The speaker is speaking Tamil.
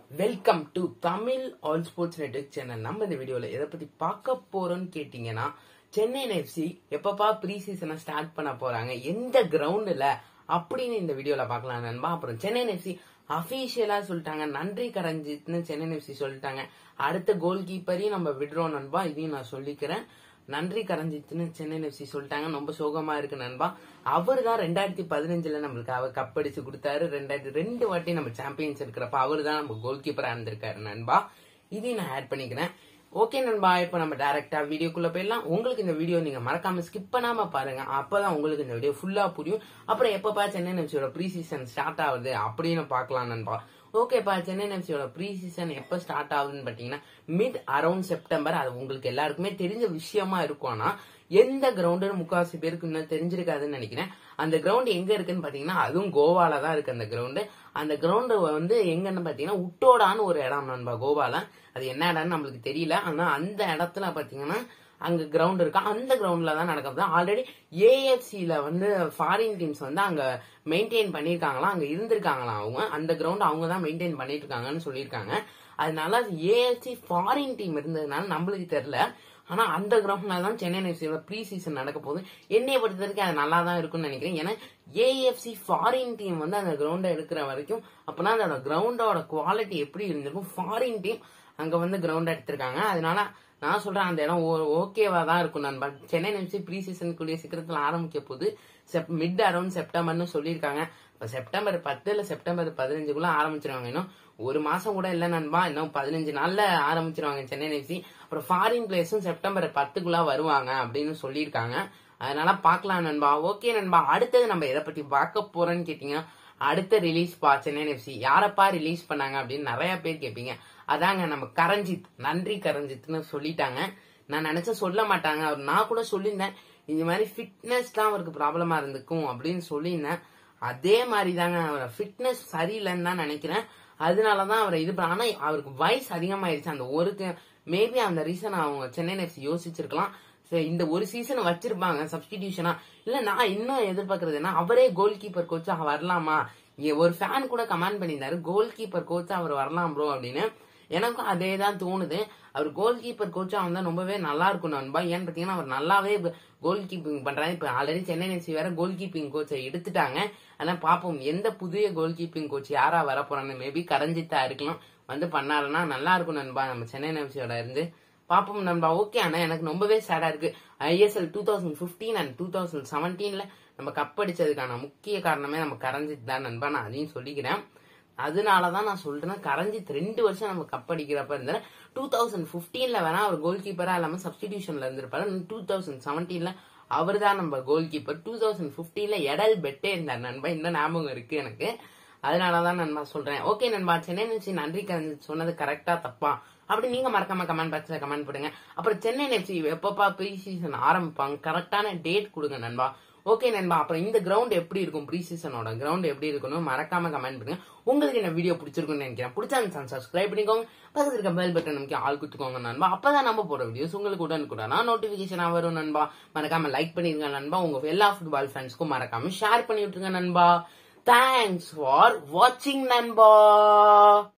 welcome to Tamil all sports network channel நம்ம இந்த வீடியோல எதை பத்தி பார்க்க போறோம்னு கேட்டீங்கன்னா சென்னை எஃப்சி எப்பப்பா ப்ரீ சீசனை ஸ்டார்ட் பண்ண போறாங்க எந்த கிரவுண்டுல அப்படின்னு இந்த வீடியோல பார்க்கலாம் நண்பா அப்புறம் சென்னை எஃப்சி அபிஷியலா சொல்லிட்டாங்க நன்றி கரஞ்சித்னு சென்னை எஃப்சி சொல்லிட்டாங்க அடுத்த கோல் கீப்பரையும் நம்ம விடுறோம் நண்பா இதையும் நான் சொல்லிக்கிறேன் நன்றி கரஞ்சித்னு சென்னை எஃப்சி சொல்லிட்டாங்க ரொம்ப சோகமா இருக்கு நண்பா அவர் தான் ரெண்டாயிரத்தி பதினஞ்சுல நம்மளுக்கு அவர் கப் அடிச்சு கொடுத்தாரு ரெண்டாயிரத்தி ரெண்டு வாட்டி நம்ம சாம்பியன்ஸ் இருக்கிறப்ப அவர் தான் நம்ம கோல் கீப்பரா இருந்திருக்காரு நண்பா இதையும் நான் ஆட் பண்ணிக்கிறேன் ஓகே நண்பா இப்போ நம்ம டைரக்டா வீடியோக்குள்ள போயிடலாம் உங்களுக்கு இந்த வீடியோ நீங்க மறக்காம ஸ்கிப் பண்ணாம பாருங்க அப்பதான் உங்களுக்கு இந்த வீடியோ ஃபுல்லா புரியும் அப்புறம் எப்பப்பா சென்னை எஃப்சியோட ப்ரீ சீசன் ஸ்டார்ட் ஆகுது அப்படின்னு பார்க்கலாம் நண்பா ஓகேப்பா சென்னை எஃப்சியோட ப்ரீ சீசன் எப்போ ஸ்டார்ட் ஆகுதுன்னு பார்த்தீங்கன்னா மிட் அரௌண்ட் செப்டம்பர் அது உங்களுக்கு எல்லாருக்குமே தெரிஞ்ச விஷயமா இருக்கும் ஆனா எந்த கிரவுண்டுன்னு முக்காவாசி பேருக்கு இன்னும் தெரிஞ்சிருக்காதுன்னு நினைக்கிறேன் அந்த கிரவுண்ட் எங்க இருக்குன்னு பாத்தீங்கன்னா அதுவும் கோவால தான் இருக்கு அந்த கிரவுண்டு அந்த கிரவுண்டு வந்து எங்கன்னு பாத்தீங்கன்னா உட்டோடான்னு ஒரு இடம் நண்பா கோவால அது என்ன இடம்னு நம்மளுக்கு தெரியல ஆனா அந்த இடத்துல பாத்தீங்கன்னா அங்க கிரவுண்ட் இருக்கா அந்த கிரவுண்ட்ல தான் நடக்குது ஆல்ரெடி ஏஎஃப்சில வந்து ஃபாரின் டீம்ஸ் வந்து அங்க மெயின்டைன் பண்ணிருக்காங்களாம் அங்க இருந்திருக்காங்களாம் அவங்க அந்த கிரவுண்ட் அவங்க தான் மெயின்டைன் பண்ணிட்டு இருக்காங்கன்னு சொல்லியிருக்காங்க அதனால ஏஎஃப்சி ஃபாரின் டீம் இருந்ததுனால நம்மளுக்கு தெரியல ஆனா அந்த கிரவுண்ட்ல தான் சென்னை எஃப்சியோட ப்ரீ சீசன் நடக்க போகுது என்னைய பொறுத்த வரைக்கும் அது நல்லா தான் இருக்கும்னு நினைக்கிறேன் ஏன்னா ஏஎஃப்சி ஃபாரின் டீம் வந்து அந்த கிரவுண்டை எடுக்கிற வரைக்கும் அப்பனா அதோட கிரவுண்டோட குவாலிட்டி எப்படி இருந்திருக்கும் ஃபாரின் டீம் அங்க வந்து கிரவுண்ட் எடுத்திருக்காங்க அதனால நான் சொல்றேன் அந்த இடம் ஓகேவா தான் இருக்கும் நண்பா சென்னை எஃப்சி ப்ரீ சீசன் கூடிய சீக்கிரத்தில் ஆரம்பிக்க போது செப் மிட் அரௌண்ட் செப்டம்பர்னு சொல்லியிருக்காங்க இப்போ செப்டம்பர் பத்து இல்ல செப்டம்பர் பதினஞ்சுக்குள்ள ஆரம்பிச்சிருவாங்க இன்னும் ஒரு மாசம் கூட இல்ல நண்பா இன்னும் பதினஞ்சு நாள்ல ஆரம்பிச்சிருவாங்க சென்னை எஃப்சி அப்புறம் ஃபாரின் பிளேயர்ஸும் செப்டம்பர் பத்துக்குள்ள வருவாங்க அப்படின்னு சொல்லியிருக்காங்க அதனால பார்க்கலாம் நண்பா ஓகே நண்பா அடுத்தது நம்ம எதை பத்தி பார்க்க போறோம்னு கேட்டீங்கன்னா அடுத்த ரிலீஸ் பா சென்னை எஃப்சி யாரப்பா ரிலீஸ் பண்ணாங்க அப்படின்னு நிறைய பேர் கேட்பீங்க அதாங்க நம்ம கரஞ்சித் நன்றி கரஞ்சித்னு சொல்லிட்டாங்க நான் நினைச்ச சொல்ல மாட்டாங்க அவர் நான் கூட சொல்லியிருந்தேன் இந்த மாதிரி ஃபிட்னஸ் தான் அவருக்கு ப்ராப்ளமா இருந்துக்கும் அப்படின்னு சொல்லியிருந்தேன் அதே மாதிரி தாங்க அவர் ஃபிட்னஸ் சரியில்லைன்னு தான் நினைக்கிறேன் அதனாலதான் அவரை இது பண்ண ஆனா அவருக்கு வயசு அதிகமாயிருச்சு அந்த ஒரு மேபி அந்த ரீசன் அவங்க சென்னை எஃப்சி யோசிச்சிருக்கலாம் சரி இந்த ஒரு சீசன் வச்சிருப்பாங்க சப்ஸ்டிடியூஷனா இல்ல நான் இன்னும் எதிர்பார்க்கறது என்ன அவரே கோல் கீப்பர் கோச்சா வரலாமா இங்க ஒரு ஃபேன் கூட கமெண்ட் பண்ணியிருந்தாரு கோல் கீப்பர் கோச்சா அவர் வரலாம் ப்ரோ அப்படின்னு எனக்கும் அதே தான் தோணுது அவர் கோல் கீப்பர் கோச்சா வந்தா ரொம்பவே நல்லா இருக்கும் நண்பா ஏன்னு பாத்தீங்கன்னா அவர் நல்லாவே கோல் கீப்பிங் பண்றாரு இப்ப ஆல்ரெடி சென்னை எஃப்சி வேற கோல் கீப்பிங் கோச்சை எடுத்துட்டாங்க ஆனா பாப்போம் எந்த புதிய கோல் கீப்பிங் கோச் யாரா வர போறாங்க மேபி கரஞ்சித்தா இருக்கலாம் வந்து பண்ணாருன்னா நல்லா இருக்கும் நண்பா நம்ம சென்னை எஃப்சியோட இருந்து பாப்போம் நண்பா ஓகே ஆனா எனக்கு ரொம்பவே சேடா இருக்கு ISL two thousand fifteen and two thousand செவன்டீன்ல நம்ம கப் அடிச்சதுக்கான முக்கிய காரணமே நம்ம கரஞ்சித் தான் நண்பா நான் அதையும் சொல்லிக்கிறேன் அதனாலதான் நான் சொல்றேன் கரஞ்சித் ரெண்டு வருஷம் நம்ம கப் அடிக்கிறப்ப இருந்தாரு டூ தௌசண்ட் பிப்டீன்ல வேணா அவர் கோல் கீப்பரா இல்லாம சப்ஸ்டிடியூஷன்ல இருந்திருப்பாரு டூ தௌசண்ட் செவன்டீன்ல அவர் தான் நம்ம கோல் கீப்பர் டூ தௌசண்ட் பிப்டீன்ல எடல் பெட்டே இருந்தார் நண்பா இன்னும் ஞாபகம் இருக்கு எனக்கு அதனாலதான் நண்பா சொல்றேன் ஓகே நண்பா சென்னை எஃப்சி நன்றி கரஞ்சித் சொன்னது கரெக்டா தப்பா அப்படி நீங்க மறக்காம கமெண்ட் பாக்ஸ்ல கமெண்ட் பண்ணுங்க அப்புறம் சென்னை எஃப்சி எப்பப்பா ப்ரீ சீசன் ஆரம்பிப்பாங்க கரெக்டான டேட் கொடுங்க நண்பா ஓகே நண்பா அப்புறம் இந்த கிரவுண்ட் எப்படி இருக்கும் ப்ரீ சீசனோட கிரவுண்ட் எப்படி இருக்கணும் மறக்காம கமெண்ட் பண்ணுங்க உங்களுக்கு இந்த வீடியோ பிடிச்சிருக்கும்னு நினைக்கிறேன் பிடிச்சா அந்த சப்ஸ்கிரைப் பண்ணிக்கோங்க பக்கத்துல இருக்க பெல் பட்டன் நமக்கு ஆள் குத்துக்கோங்க நண்பா அப்பதான் நம்ம போற வீடியோஸ் உங்களுக்கு உடனே கூட நான் நோட்டிபிகேஷனா வரும் நண்பா மறக்காம லைக் பண்ணிருங்க நண்பா உங்க எல்லா ஃபுட்பால் ஃப்ரெண்ட்ஸ்க்கும் மறக்காம ஷேர் பண்ணி விட்டுருங்க நண்பா தேங்க்ஸ் ஃபார் வாட்சிங் நண்பா